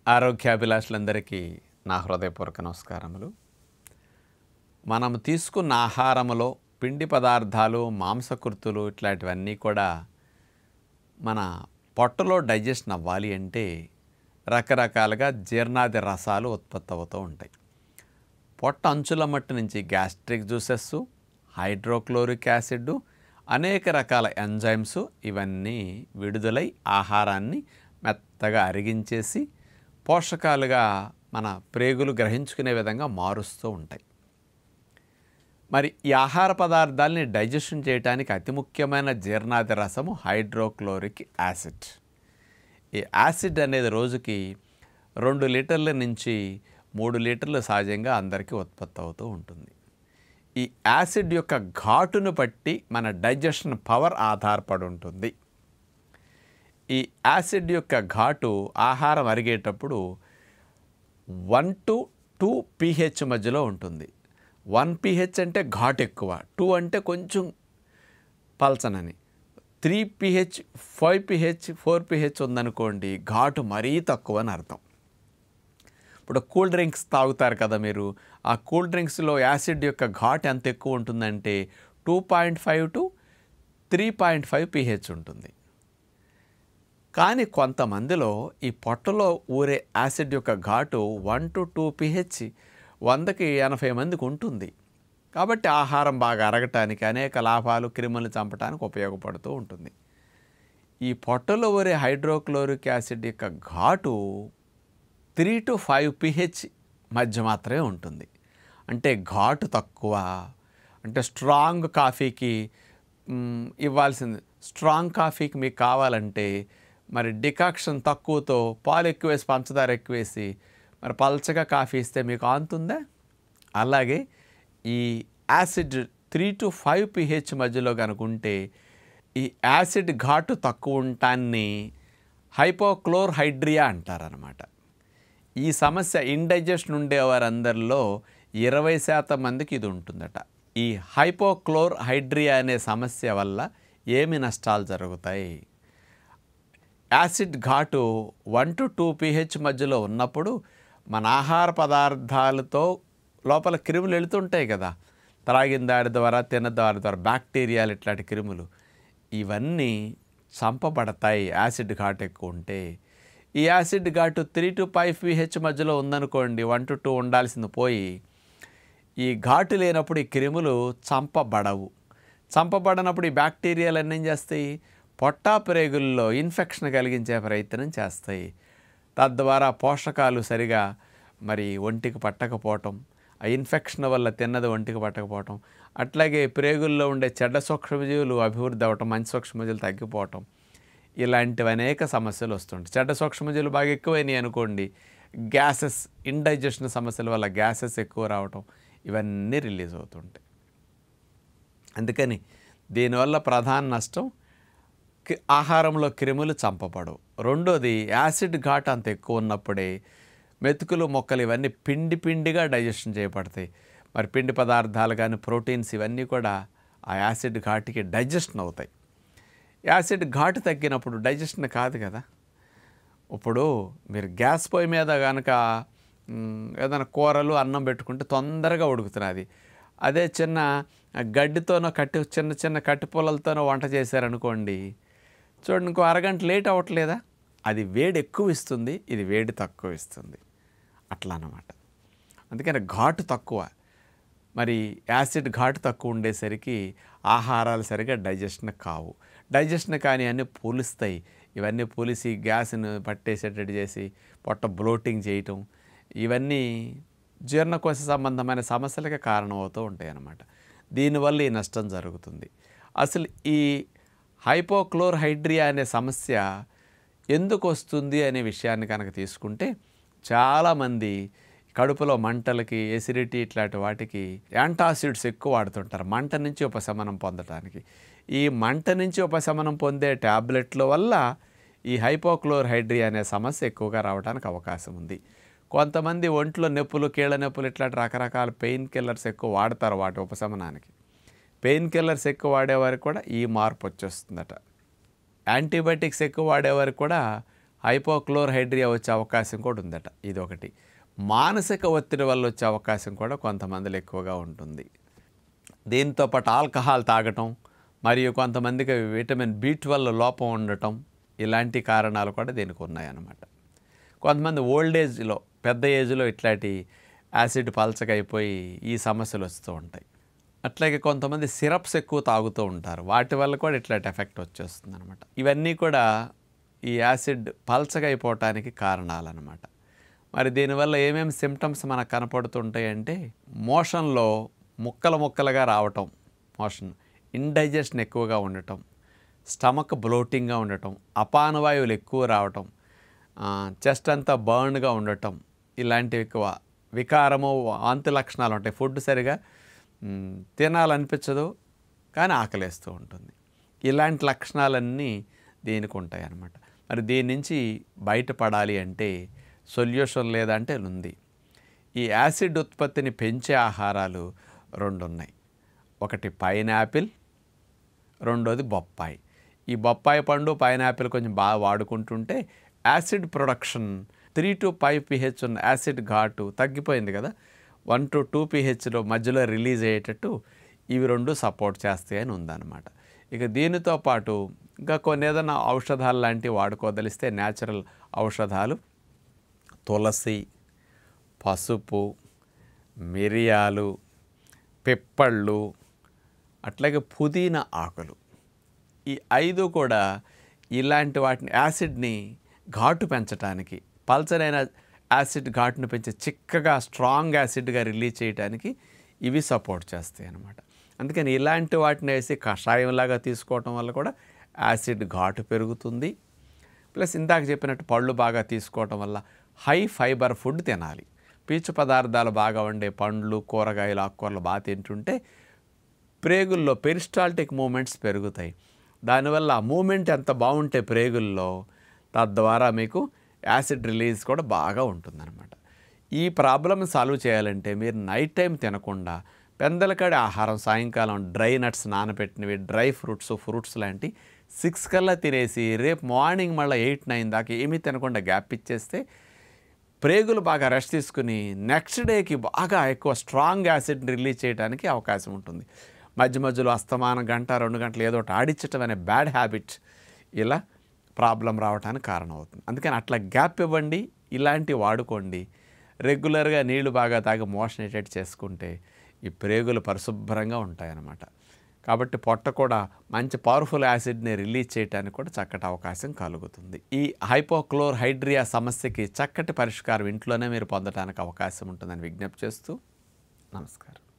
ఆరోగ్యాభిలాషులందరికీ నా హృదయపూర్వక నమస్కారములు మనం తీసుకున్న ఆహారములో పిండి పదార్థాలు మాంసకృతులు ఇట్లాంటివన్నీ కూడా మన పొట్టలో డైజెషన్ అవ్వాలి అంటే రకరకాలుగా జీర్ణాది రసాలు ఉత్పత్తి అవుతూ ఉంటాయి పొట్ట అంచుల మట్టు నుంచి గ్యాస్ట్రిక్ జ్యూసెస్ హైడ్రోక్లోరిక్ యాసిడ్ అనేక రకాల ఎంజైమ్స్ ఇవన్నీ విడుదలై ఆహారాన్ని మెత్తగా అరిగించేసి పోషకాలుగా మన ప్రేగులు గ్రహించుకునే విధంగా మారుస్తూ ఉంటాయి మరి ఈ ఆహార పదార్థాలని డైజెషన్ చేయడానికి అతి ముఖ్యమైన జీర్ణాది రసము హైడ్రోక్లోరిక్ యాసిడ్ ఈ యాసిడ్ అనేది రోజుకి రెండు లీటర్ల నుంచి మూడు లీటర్లు సహజంగా అందరికీ ఉత్పత్తి అవుతూ ఉంటుంది ఈ యాసిడ్ యొక్క ఘాటును బట్టి మన డైజెషన్ పవర్ ఆధారపడి ఉంటుంది ఈ యాసిడ్ యొక్క ఘాటు ఆహారం అరిగేటప్పుడు వన్ టు టూ పీహెచ్ మధ్యలో ఉంటుంది వన్ పీహెచ్ అంటే ఘాటు ఎక్కువ టూ అంటే కొంచెం పల్చనని three pH five pH four pH ఉందనుకోండి ఘాటు మరీ తక్కువ అని అర్థం ఇప్పుడు కూల్ డ్రింక్స్ తాగుతారు కదా మీరు ఆ కూల్ డ్రింక్స్లో యాసిడ్ యొక్క ఘాట్ ఎంత ఎక్కువ ఉంటుందంటే two point five to three point five pH ఉంటుంది కానీ కొంతమందిలో ఈ పొట్టలో ఊరే యాసిడ్ యొక్క ఘాటు వన్ టు టూ పిహెచ్ వందకి ఎనభై మందికి ఉంటుంది కాబట్టి ఆహారం బాగా అరగటానికి అనేక లాభాలు క్రిములు చంపడానికి ఉపయోగపడుతూ ఉంటుంది ఈ పొట్టలో ఊరే హైడ్రోక్లోరిక్ యాసిడ్ యొక్క ఘాటు త్రీ టు ఫైవ్ పిహెచ్ మధ్య మాత్రమే ఉంటుంది అంటే ఘాటు తక్కువ అంటే స్ట్రాంగ్ కాఫీకి మ్, ఇవ్వాల్సింది స్ట్రాంగ్ కాఫీకి మీకు కావాలంటే మరి డికాక్షన్ తక్కువతో పాలు ఎక్కువేసి పంచదార ఎక్కువేసి మరి పల్చగా కాఫీ ఇస్తే మీకు ఆంతుందా అలాగే ఈ acid three to five pH మధ్యలో కనుకుంటే ఈ యాసిడ్ ఘాటు తక్కువ ఉంటాన్ని హైపోక్లోర్ హైడ్రియా అంటారనమాట ఈ సమస్య ఇండైజెషన్ ఉండేవారందరిలో ఇరవై శాతం మందికి ఇది ఉంటుందట ఈ హైపోక్లోర్ హైడ్రియా అనే సమస్య వల్ల ఏమి నష్టాలు జరుగుతాయి యాసిడ్ ఘాటు వన్ టు టూ పీహెచ్ మధ్యలో ఉన్నప్పుడు మన ఆహార పదార్థాలతో లోపల క్రిములు వెళుతుంటాయి కదా త్రాగిన దారి ద్వారా తిన్న దారి ద్వారా బ్యాక్టీరియాలు ఇట్లాంటి క్రిములు ఇవన్నీ చంపబడతాయి యాసిడ్ ఘాటు ఎక్కువ ఉంటే ఈ యాసిడ్ ఘాటు త్రీ టు ఫైవ్ పీహెచ్ మధ్యలో ఉందనుకోండి వన్ టు టూ ఉండాల్సింది పోయి ఈ ఘాటు లేనప్పుడు ఈ క్రిములు చంపబడవు చంపబడనప్పుడు ఈ బ్యాక్టీరియాలు అన్నీ ఏం చేస్తాయి పొట్టా ప్రేగుల్లో ఇన్ఫెక్షన్ కలిగించే ప్రయత్నం చేస్తాయి తద్వారా పోషకాలు సరిగా మరి ఒంటికి పట్టకపోవటం ఆ ఇన్ఫెక్షన్ వల్ల తిన్నది ఒంటికి పట్టకపోవటం అట్లాగే ప్రేగుల్లో ఉండే చెడ్డ సూక్ష్మజీవులు అభివృద్ధి అవ్వటం మంచి సూక్ష్మజీవులు తగ్గిపోవటం ఇలాంటివి అనేక సమస్యలు వస్తుంటాయి చెడ్డ సూక్ష్మజీవులు బాగా ఎక్కువైనాయి అనుకోండి గ్యాసెస్ ఇండైజెషన్ సమస్యల వల్ల గ్యాసెస్ ఎక్కువ రావటం ఇవన్నీ రిలీజ్ అవుతుంటాయి అందుకని దీనివల్ల ప్రధాన నష్టం కి- ఆహారంలో క్రిములు చంపబడవు రెండోది యాసిడ్ ఘాట్ అంత ఎక్కువ ఉన్నప్పుడే మెతుకులు మొక్కలు ఇవన్నీ పిండి పిండిగా డైజెషన్ చేయబడతాయి మరి పిండి పదార్థాలు కానీ ప్రోటీన్స్ ఇవన్నీ కూడా ఆ యాసిడ్ ఘాటుకి డైజెషన్ అవుతాయి యాసిడ్ ఘాటు తగ్గినప్పుడు డైజెషన్ కాదు కదా ఇప్పుడు మీరు గ్యాస్ పొయ్యి మీద కనుక మ్, ఏదైనా కూరలు అన్నం పెట్టుకుంటే తొందరగా ఉడుకుతున్నది అదే చిన్న గడ్డితోనో కట్టి చిన్న చిన్న కట్టి పొలలతోనో వంట చేశారనుకోండి చూడండి ఇంకో అరగంట లేట్ అవ్వట్లేదా అది వేడి ఎక్కువ ఇస్తుంది ఇది వేడి తక్కువ ఇస్తుంది అట్లా అన్నమాట అందుకని ఘాటు తక్కువ మరి యాసిడ్ ఘాటు తక్కువ ఉండేసరికి ఆహారాలు సరిగా డైజెషన్ కావు డైజెషన్ కానీ అన్నీ పూలుస్తాయి ఇవన్నీ పూలిసి గ్యాస్ని పట్టేసేటట్టు చేసి పొట్ట బ్లోటింగ్ చేయటం ఇవన్నీ జీర్ణకోశ సంబంధమైన సమస్యలకి కారణమవుతూ ఉంటాయి అన్నమాట దీనివల్ల ఈ నష్టం జరుగుతుంది అసలు ఈ హైపోక్లోర్ హైడ్రియా అనే సమస్య ఎందుకు వస్తుంది అనే విషయాన్ని కనుక తీసుకుంటే చాలామంది కడుపులో మంటలకి ఎసిడిటీ ఇట్లాంటి వాటికి యాంటాసిడ్స్ ఎక్కువ వాడుతుంటారు మంట నుంచి ఉపశమనం పొందడానికి ఈ మంట నుంచి ఉపశమనం పొందే ట్యాబ్లెట్ల వల్ల ఈ హైపోక్లోర్ హైడ్రియా అనే సమస్య ఎక్కువగా రావడానికి అవకాశం ఉంది కొంతమంది ఒంట్లో నొప్పులు కీళ్ళ నొప్పులు ఇట్లాంటి రకరకాల పెయిన్ కిల్లర్స్ ఎక్కువ వాడతారు వాటి ఉపశమనానికి పెయిన్ కిల్లర్స్ ఎక్కువ వాడేవారికి కూడా ఈ మార్పు వచ్చేస్తుందట యాంటీబయాటిక్స్ ఎక్కువ వాడేవారికి కూడా హైపోక్లోర్హైడ్రియా వచ్చే అవకాశం కూడా ఉందట ఇది ఒకటి మానసిక ఒత్తిడి వల్ల వచ్చే అవకాశం కూడా కొంతమందిలో ఎక్కువగా ఉంటుంది దీంతో పాటు ఆల్కహాల్ తాగటం మరియు కొంతమందికి విటమిన్ బి ట్వెల్వ్ లోపం ఉండటం ఇలాంటి కారణాలు కూడా దీనికి ఉన్నాయన్నమాట కొంతమంది ఓల్డ్ ఏజ్లో పెద్ద ఏజ్లో ఇట్లాంటి యాసిడ్ పల్చగా అయిపోయి ఈ సమస్యలు వస్తూ ఉంటాయి అట్లాగే కొంతమంది సిరప్స్ ఎక్కువ తాగుతూ ఉంటారు వాటి వల్ల కూడా ఇట్లాంటి ఎఫెక్ట్ వచ్చేస్తుంది అనమాట ఇవన్నీ కూడా ఈ యాసిడ్ పల్చగా అయిపోవటానికి కారణాలన్నమాట మరి దీనివల్ల ఏమేమి సిమ్టమ్స్ మనకు కనపడుతుంటాయి అంటే మోషన్లో ముక్కలు ముక్కలుగా రావటం మోషన్ ఇండైజెషన్ ఎక్కువగా ఉండటం స్టమక్ బ్లోటింగ్గా ఉండటం అపానవాయువులు ఎక్కువ రావటం చెస్ట్ అంతా బర్న్గా ఉండటం ఇలాంటివి ఎక్కువ వికారము వాంతి లక్షణాలు ఉంటాయి ఫుడ్ సరిగా మ్, తినాలనిపించదు కానీ ఆకలేస్తూ ఉంటుంది ఇలాంటి లక్షణాలన్నీ దీనికి ఉంటాయి అన్నమాట మరి దీని నుంచి బయటపడాలి అంటే సొల్యూషన్ లేదంటే ఉంది ఈ యాసిడ్ ఉత్పత్తిని పెంచే ఆహారాలు రెండు ఉన్నాయి ఒకటి పైనాపిల్ రెండోది బొప్పాయి ఈ బొప్పాయి పండు పైనాపిల్ కొంచెం బాగా వాడుకుంటుంటే acid production three to five pH ఉన్న యాసిడ్ ఘాటు తగ్గిపోయింది కదా వన్ టు టూ పిహెచ్లో మధ్యలో రిలీజ్ అయ్యేటట్టు ఇవి రెండు సపోర్ట్ చేస్తాయని ఉందన్నమాట ఇక దీనితో పాటు ఇంకా కొన్ని ఏదైనా ఔషధాలు లాంటివి వాడుకోదలిస్తే న్యాచురల్ ఔషధాలు తులసి పసుపు మిరియాలు పిప్పళ్ళు అట్లాగే పుదీనా ఆకులు ఈ ఐదు కూడా ఇలాంటి వాటిని యాసిడ్ని ఘాటు పెంచడానికి పల్చరైన యాసిడ్ ఘాటును పెంచి చిక్కగా స్ట్రాంగ్ యాసిడ్గా రిలీజ్ చేయడానికి ఇవి సపోర్ట్ చేస్తాయి అన్నమాట అందుకని ఇలాంటి వాటిని వేసి కషాయంలాగా తీసుకోవటం వల్ల కూడా యాసిడ్ ఘాటు పెరుగుతుంది ప్లస్ ఇందాక చెప్పినట్టు పళ్ళు బాగా తీసుకోవటం వల్ల హై ఫైబర్ ఫుడ్ తినాలి పీచు పదార్థాలు బాగా ఉండే పండ్లు కూరగాయలు ఆకుకూరలు బాగా తింటుంటే ప్రేగుల్లో పెరిస్టాల్టిక్ మూమెంట్స్ పెరుగుతాయి దానివల్ల ఆ మూమెంట్ ఎంత బాగుంటే ప్రేగుల్లో తద్వారా మీకు యాసిడ్ రిలీజ్ కూడా బాగా ఉంటుందన్నమాట ఈ ప్రాబ్లమ్ సాల్వ్ చేయాలంటే మీరు నైట్ టైం తినకుండా పెందలకాడి ఆహారం సాయంకాలం డ్రై నట్స్ నానబెట్టినవి డ్రై ఫ్రూట్స్ ఫ్రూట్స్ లాంటి సిక్స్ కల్లా తినేసి రేపు మార్నింగ్ మళ్ళీ ఎయిట్ నైన్ దాకా ఏమీ తినకుండా గ్యాప్ ఇచ్చేస్తే ప్రేగులు బాగా రెస్ట్ తీసుకుని నెక్స్ట్ డేకి బాగా ఎక్కువ స్ట్రాంగ్ యాసిడ్ని రిలీజ్ చేయడానికి అవకాశం ఉంటుంది మధ్య మధ్యలో అస్తమానం గంట రెండు గంటలు ఏదో ఒకటి ఆడించటం అనే బ్యాడ్ హ్యాబిట్ ఇలా ప్రాబ్లం రావడానికి కారణం అవుతుంది అందుకని అట్లా గ్యాప్ ఇవ్వండి ఇలాంటివి వాడుకోండి రెగ్యులర్గా నీళ్లు బాగా తాగి మోషన్ అయ్యేటట్టు చేసుకుంటే ఈ ప్రేగులు పరిశుభ్రంగా ఉంటాయన్నమాట కాబట్టి పొట్ట కూడా మంచి పవర్ఫుల్ యాసిడ్ని రిలీజ్ చేయడానికి కూడా చక్కటి అవకాశం కలుగుతుంది ఈ హైపోక్లోర్ హైడ్రియా సమస్యకి చక్కటి పరిష్కారం ఇంట్లోనే మీరు పొందడానికి అవకాశం ఉంటుందని విజ్ఞప్తి చేస్తూ నమస్కారం